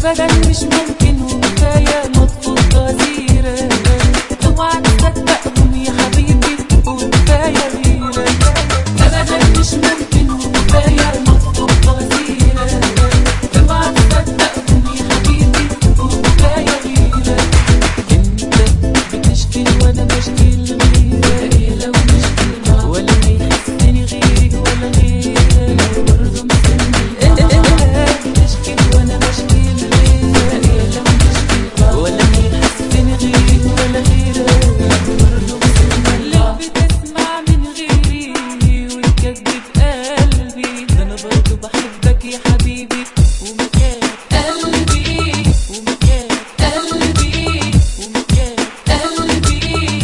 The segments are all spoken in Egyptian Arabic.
ابدا مش ممكن وكفايه نطفل غزيره اوعى تصدقهم يا حبيبي وكفايه غيره ابدا مش ممكن وكفايه نطفل غزيره اوعى تصدقهم يا حبيبي وكفايه غيره انت بتشكي وانا بشكي لغيرك إيه لو مشكي ولا هيحسني غيري ولا غيرك برضه انت بتشكي وانا بشكي لغيرك إيه لو مشكي ولا هيحسني غيري ولا غيرك برضه اللي بتسمع من غيري وتكذب قلبي ده انا برضه بحبك يا حبيبي ومكان قلبي ومكان قلبي ومكان قلبي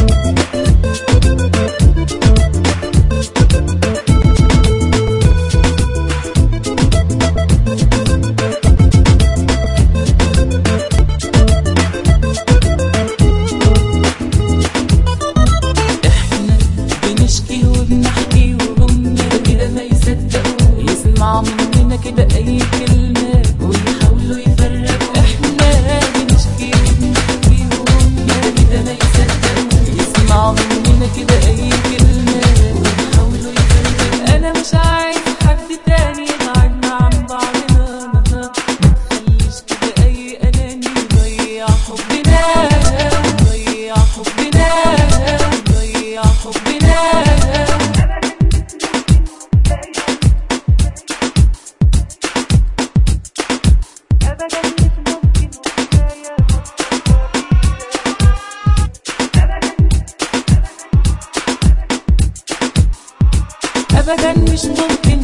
احنا بنشكي وبنحكي وهم كده ما يصدقوا يسمعوا مننا كده اي كلمة ويحاولوا يفرقوا احنا بنشكي وبنحكي وهم كده ما يصدقوا يسمعوا مننا كده اي كلمة ويحاولوا يفرقوا انا مش عايز حد تاني يبعدنا عن بعضنا ما تخليش كده اي اناني يضيع حبنا ضيع حبنا ضيع حبنا أبدا مش ممكن وكفاية ابدا مش ممكن